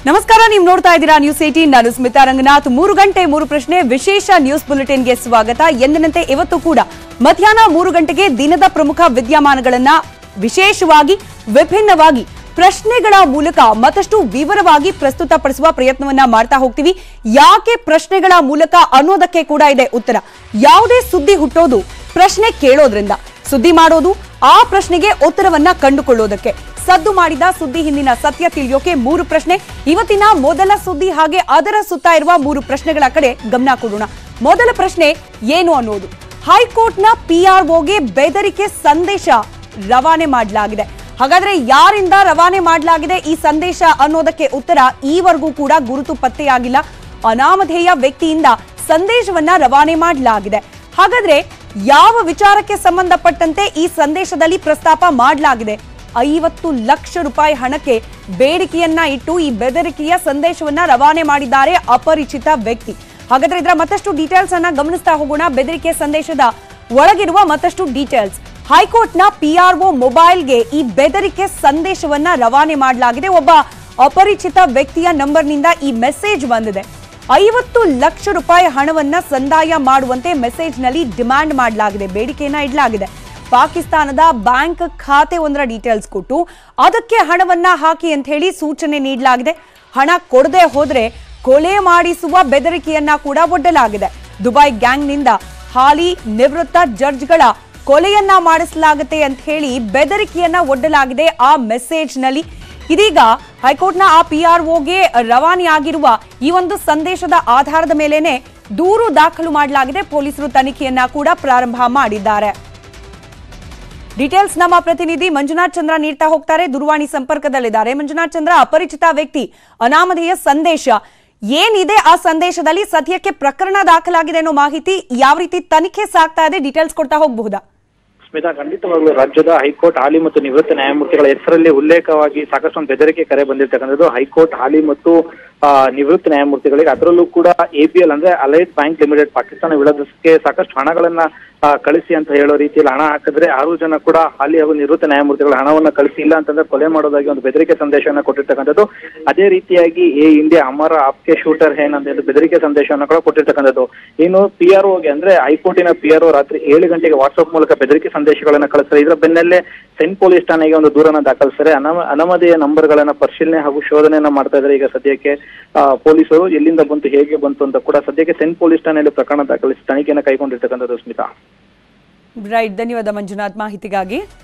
ನಮಸ್ಕಾರ ನೀವು ನೋಡ್ತಾ ಇದ್ದೀರಾ ನ್ಯೂಸ್ ಏಟೀನ್ ನಾನು ಸ್ಮಿತಾ ರಂಗನಾಥ್ ಮೂರು ಗಂಟೆ ಮೂರು ಪ್ರಶ್ನೆ ವಿಶೇಷ ನ್ಯೂಸ್ ಬುಲೆಟಿನ್ಗೆ ಸ್ವಾಗತ ಎಂದಿನಂತೆ ಇವತ್ತು ಕೂಡ ಮಧ್ಯಾಹ್ನ ಮೂರು ಗಂಟೆಗೆ ದಿನದ ಪ್ರಮುಖ ವಿದ್ಯಮಾನಗಳನ್ನ ವಿಶೇಷವಾಗಿ ವಿಭಿನ್ನವಾಗಿ ಪ್ರಶ್ನೆಗಳ ಮೂಲಕ ಮತ್ತಷ್ಟು ವಿವರವಾಗಿ ಪ್ರಸ್ತುತಪಡಿಸುವ ಪ್ರಯತ್ನವನ್ನ ಮಾಡ್ತಾ ಹೋಗ್ತೀವಿ ಯಾಕೆ ಪ್ರಶ್ನೆಗಳ ಮೂಲಕ ಅನ್ನೋದಕ್ಕೆ ಕೂಡ ಇದೆ ಉತ್ತರ ಯಾವುದೇ ಸುದ್ದಿ ಹುಟ್ಟೋದು ಪ್ರಶ್ನೆ ಕೇಳೋದ್ರಿಂದ ಸುದ್ದಿ ಮಾಡೋದು ಆ ಪ್ರಶ್ನೆಗೆ ಉತ್ತರವನ್ನ ಕಂಡುಕೊಳ್ಳೋದಕ್ಕೆ ಸದ್ದು ಮಾಡಿದ ಸುದ್ದಿ ಹಿಂದಿನ ಸತ್ಯ ತಿಳಿಯೋಕೆ ಮೂರು ಪ್ರಶ್ನೆ ಇವತ್ತಿನ ಮೊದಲ ಸುದ್ದಿ ಹಾಗೆ ಅದರ ಸುತ್ತ ಇರುವ ಮೂರು ಪ್ರಶ್ನೆಗಳ ಕಡೆ ಗಮನ ಕೊಡೋಣ ಮೊದಲ ಪ್ರಶ್ನೆ ಏನು ಅನ್ನೋದು ಹೈಕೋರ್ಟ್ನ ಪಿಆರ್ಒಗೆ ಬೆದರಿಕೆ ಸಂದೇಶ ರವಾನೆ ಮಾಡಲಾಗಿದೆ ಹಾಗಾದ್ರೆ ಯಾರಿಂದ ರವಾನೆ ಮಾಡಲಾಗಿದೆ ಈ ಸಂದೇಶ ಅನ್ನೋದಕ್ಕೆ ಉತ್ತರ ಈವರೆಗೂ ಕೂಡ ಗುರುತು ಪತ್ತೆಯಾಗಿಲ್ಲ ಅನಾಮಧೇಯ ವ್ಯಕ್ತಿಯಿಂದ ಸಂದೇಶವನ್ನ ರವಾನೆ ಮಾಡಲಾಗಿದೆ ಹಾಗಾದ್ರೆ ಯಾವ ವಿಚಾರಕ್ಕೆ ಸಂಬಂಧಪಟ್ಟಂತೆ ಈ ಸಂದೇಶದಲ್ಲಿ ಪ್ರಸ್ತಾಪ ಮಾಡಲಾಗಿದೆ ಐವತ್ತು ಲಕ್ಷ ರೂಪಾಯಿ ಹಣಕ್ಕೆ ಬೇಡಿಕೆಯನ್ನ ಇಟ್ಟು ಈ ಬೆದರಿಕೆಯ ಸಂದೇಶವನ್ನ ರವಾನೆ ಮಾಡಿದ್ದಾರೆ ಅಪರಿಚಿತ ವ್ಯಕ್ತಿ ಹಾಗಾದ್ರೆ ಇದರ ಮತ್ತಷ್ಟು ಡೀಟೇಲ್ಸ್ ಅನ್ನ ಗಮನಿಸ್ತಾ ಹೋಗೋಣ ಬೆದರಿಕೆ ಸಂದೇಶದ ಒಳಗಿರುವ ಮತ್ತಷ್ಟು ಡೀಟೇಲ್ಸ್ ಹೈಕೋರ್ಟ್ನ ಪಿಆರ್ಒ ಮೊಬೈಲ್ಗೆ ಈ ಬೆದರಿಕೆ ಸಂದೇಶವನ್ನ ರವಾನೆ ಮಾಡಲಾಗಿದೆ ಒಬ್ಬ ಅಪರಿಚಿತ ವ್ಯಕ್ತಿಯ ನಂಬರ್ನಿಂದ ಈ ಮೆಸೇಜ್ ಬಂದಿದೆ ಐವತ್ತು ಲಕ್ಷ ರೂಪಾಯಿ ಹಣವನ್ನ ಸಂದಾಯ ಮಾಡುವಂತೆ ಮೆಸೇಜ್ನಲ್ಲಿ ಡಿಮ್ಯಾಂಡ್ ಮಾಡಲಾಗಿದೆ ಬೇಡಿಕೆಯನ್ನ ಇಡಲಾಗಿದೆ ಪಾಕಿಸ್ತಾನದ ಬ್ಯಾಂಕ್ ಖಾತೆ ಒಂದರ ಡೀಟೇಲ್ಸ್ ಕೊಟ್ಟು ಅದಕ್ಕೆ ಹಣವನ್ನ ಹಾಕಿ ಅಂತ ಹೇಳಿ ಸೂಚನೆ ನೀಡಲಾಗಿದೆ ಹಣ ಕೊಡದೆ ಹೋದ್ರೆ ಕೊಲೆ ಮಾಡಿಸುವ ಬೆದರಿಕೆಯನ್ನ ಕೂಡ ಒಡ್ಡಲಾಗಿದೆ ದುಬೈ ಗ್ಯಾಂಗ್ನಿಂದ ಹಾಲಿ ನಿವೃತ್ತ ಜಡ್ಜ್ಗಳ ಕೊಲೆಯನ್ನ ಮಾಡಿಸಲಾಗುತ್ತೆ ಅಂತ ಹೇಳಿ ಬೆದರಿಕೆಯನ್ನ ಒಡ್ಡಲಾಗಿದೆ ಆ ಮೆಸೇಜ್ನಲ್ಲಿ ಇದೀಗ ಹೈಕೋರ್ಟ್ನ ಆ ಪಿಆರ್ಒಗೆ ರವಾನೆಯಾಗಿರುವ ಈ ಒಂದು ಸಂದೇಶದ ಆಧಾರದ ಮೇಲೇನೆ ದೂರು ದಾಖಲು ಮಾಡಲಾಗಿದೆ ಪೊಲೀಸರು ತನಿಖೆಯನ್ನ ಕೂಡ ಪ್ರಾರಂಭ ಮಾಡಿದ್ದಾರೆ ಡೀಟೇಲ್ಸ್ ನಮ್ಮ ಪ್ರತಿನಿಧಿ ಮಂಜುನಾಥ್ ಚಂದ್ರ ನೀಡ್ತಾ ಹೋಗ್ತಾರೆ ದೂರವಾಣಿ ಸಂಪರ್ಕದಲ್ಲಿದ್ದಾರೆ ಮಂಜುನಾಥ್ ಚಂದ್ರ ಅಪರಿಚಿತ ವ್ಯಕ್ತಿ ಅನಾಮಧೇಯ ಸಂದೇಶ ಏನಿದೆ ಆ ಸಂದೇಶದಲ್ಲಿ ಸದ್ಯಕ್ಕೆ ಪ್ರಕರಣ ದಾಖಲಾಗಿದೆ ಅನ್ನೋ ಮಾಹಿತಿ ಯಾವ ರೀತಿ ತನಿಖೆ ಸಾಗ್ತಾ ಇದೆ ಡೀಟೇಲ್ಸ್ ಕೊಡ್ತಾ ಹೋಗಬಹುದಾ ಸ್ಮಿತಾ ಖಂಡಿತವಾಗ್ಲೂ ರಾಜ್ಯದ ಹೈಕೋರ್ಟ್ ಹಾಲಿ ಮತ್ತು ನಿವೃತ್ತ ನ್ಯಾಯಮೂರ್ತಿಗಳ ಹೆಸರಲ್ಲಿ ಉಲ್ಲೇಖವಾಗಿ ಸಾಕಷ್ಟು ಒಂದು ಬೆದರಿಕೆ ಕರೆ ಬಂದಿರ್ತಕ್ಕಂಥದ್ದು ಹೈಕೋರ್ಟ್ ಹಾಲಿ ಮತ್ತು ಆ, ನಿವೃತ್ತ ನ್ಯಾಯಮೂರ್ತಿಗಳಿಗೆ ಅದರಲ್ಲೂ ಕೂಡ ಎಪಿಎಲ್ ಅಂದ್ರೆ ಅಲೈಡ್ ಬ್ಯಾಂಕ್ ಲಿಮಿಟೆಡ್ ಪಾಕಿಸ್ತಾನ ವಿಳಾಸಕ್ಕೆ ಸಾಕಷ್ಟು ಹಣಗಳನ್ನ ಆ, ಕಳಿಸಿ ಅಂತ ಹೇಳೋ ರೀತಿಯಲ್ಲಿ ಹಣ ಹಾಕಿದ್ರೆ ಆರು ಜನ ಕೂಡ ಹಾಲಿ ಹಾಗೂ ನಿವೃತ್ತ ನ್ಯಾಯಮೂರ್ತಿಗಳ ಹಣವನ್ನ ಕಳಿಸಿ ಇಲ್ಲ ಅಂತಂದ್ರೆ ಕೊಲೆ ಮಾಡೋದಾಗಿ ಒಂದು ಬೆದರಿಕೆ ಸಂದೇಶವನ್ನ ಕೊಟ್ಟಿರ್ತಕ್ಕಂಥದ್ದು ಅದೇ ರೀತಿಯಾಗಿ ಎ ಇಂಡಿಯಾ ಅಮರ ಆಪ್ಕೆ ಶೂಟರ್ ಹೇನ್ ಅಂತ ಹೇಳಿ ಬೆದರಿಕೆ ಸಂದೇಶವನ್ನ ಕೂಡ ಕೊಟ್ಟಿರ್ತಕ್ಕಂಥದ್ದು ಇನ್ನು ಪಿ ಆರ್ ಓಗೆ ಅಂದ್ರೆ ಹೈಕೋರ್ಟಿನ ಪಿ ಆರ್ ರಾತ್ರಿ ಏಳು ಗಂಟೆಗೆ ವಾಟ್ಸ್ಆಪ್ ಮೂಲಕ ಬೆದರಿಕೆ ಸಂದೇಶಗಳನ್ನ ಕಳಿಸ್ತಾರೆ ಇದರ ಬೆನ್ನಲ್ಲೇ ಸೆಂಟ್ ಪೊಲೀಸ್ ಠಾಣೆಗೆ ಒಂದು ದೂರನ್ನ ದಾಖಲಿಸ್ತಾರೆ ಅನಮ ಅನಮದೆಯ ನಂಬರ್ಗಳನ್ನ ಪರಿಶೀಲನೆ ಹಾಗೂ ಶೋಧನೆಯನ್ನ ಮಾಡ್ತಾ ಇದ್ದಾರೆ ಈಗ ಸದ್ಯಕ್ಕೆ ಆ, ಪೊಲೀಸರು ಎಲ್ಲಿಂದ ಬಂತು ಹೇಗೆ ಬಂತು ಅಂತ ಕೂಡ ಸದ್ಯಕ್ಕೆ ಸೆಂಟ್ ಪೊಲೀಸ್ ಠಾಣೆಯಲ್ಲಿ ಪ್ರಕರಣ ದಾಖಲಿಸಿ ತನಿಖೆಯನ್ನು ಕೈಗೊಂಡಿರ್ತಕ್ಕಂಥದ್ದು ಸ್ಮಿತಾ ರೈಟ್ ಧನ್ಯವಾದ ಮಂಜುನಾಥ್ ಮಾಹಿತಿಗಾಗಿ